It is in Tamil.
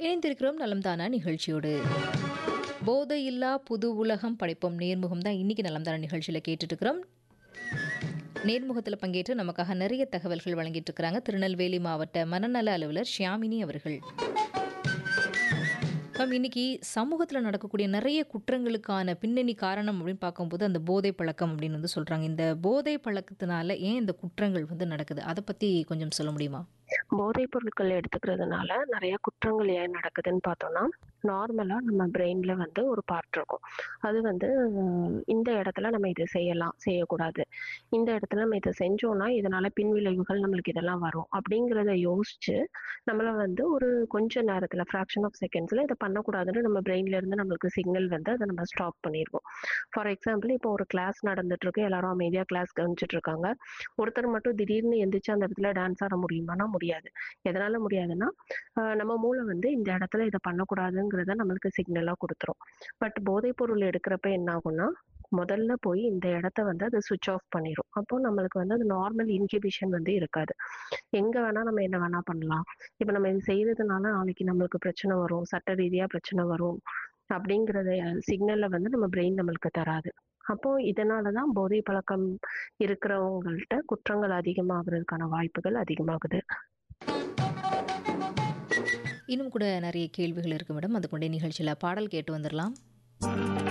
இணைந்திருக்கிறோம் நலம் தானா நிகழ்ச்சியோடு போதையில்லா புது உலகம் படைப்போம் நேர்முகம் தான் இன்னைக்கு நலம் தானா நிகழ்ச்சியில் கேட்டுட்டு இருக்கிறோம் நேர்முகத்தில் பங்கேற்று நமக்காக நிறைய தகவல்கள் வழங்கிட்டு இருக்கிறாங்க திருநெல்வேலி மாவட்ட மனநல அலுவலர் ஷியாமினி அவர்கள் மேம் இன்னைக்கு சமூகத்தில் நடக்கக்கூடிய நிறைய குற்றங்களுக்கான பின்னணி காரணம் அப்படின்னு பார்க்கும்போது அந்த போதை பழக்கம் அப்படின்னு வந்து சொல்றாங்க இந்த போதை பழக்கத்தினால ஏன் இந்த குற்றங்கள் வந்து நடக்குது அதை பத்தி கொஞ்சம் சொல்ல முடியுமா போதைப் பொருட்கள் எடுத்துக்கிறதுனால நிறைய குற்றங்கள் ஏன் நடக்குதுன்னு பார்த்தோம்னா நார்மலாக நம்ம பிரெயினில் வந்து ஒரு பார்ட் இருக்கும் அது வந்து அஹ், இந்த இடத்துல நம்ம இதை செய்யலாம் செய்யக்கூடாது இந்த இடத்துல நம்ம இதை செஞ்சோம்னா இதனால பின்விளைவுகள் நம்மளுக்கு இதெல்லாம் வரும் அப்படிங்கிறத யோசிச்சு நம்மள வந்து ஒரு கொஞ்ச நேரத்தில் ஃப்ராக்ஷன் ஆஃப் செகண்ட்ஸில் இதை பண்ணக்கூடாதுன்னு நம்ம பிரெயின்ல இருந்து நம்மளுக்கு சிக்னல் வந்து அதை நம்ம ஸ்டாப் பண்ணிடுவோம் ஃபார் எக்ஸாம்பிள் இப்போ ஒரு கிளாஸ் நடந்துட்டு இருக்கு எல்லாரும் அமைதியாக கிளாஸ் கவனிச்சிட்டு இருக்காங்க ஒருத்தர் மட்டும் திடீர்னு எந்திரிச்சு அந்த இடத்துல டான்ஸ் ஆட முடியுமானா முடியாது எதனால முடியாதுன்னா ஆஹ் நம்ம மூளை வந்து இந்த இடத்துல இதை பண்ணக்கூடாதுங்கிறத நம்மளுக்கு சிக்னலாக கொடுத்துரும் பட் போதைப் பொருள் எடுக்கிறப்ப என்ன ஆகும்னா முதல்ல போய் இந்த இடத்த வந்து அது சுவிட்ச் ஆஃப் பண்ணிடும் அப்போ நம்மளுக்கு வந்து அது நார்மல் இன்ஹிபிஷன் வந்து இருக்காது எங்க வேணா நம்ம என்ன வேணா பண்ணலாம் இப்போ நம்ம இது செய்யறதுனால நாளைக்கு நம்மளுக்கு பிரச்சனை வரும் சட்ட ரீதியா பிரச்சனை வரும் அப்படிங்கிறத சிக்னலை வந்து நம்ம பிரெயின் நம்மளுக்கு தராது அப்போ இதனால தான் போதை பழக்கம் இருக்கிறவங்கள்ட்ட குற்றங்கள் அதிகமாகிறதுக்கான வாய்ப்புகள் அதிகமாகுது இன்னும் கூட நிறைய கேள்விகள் இருக்கு மேடம் அதுக்குண்டே நிகழ்ச்சியில் பாடல் கேட்டு வந்துடலாம்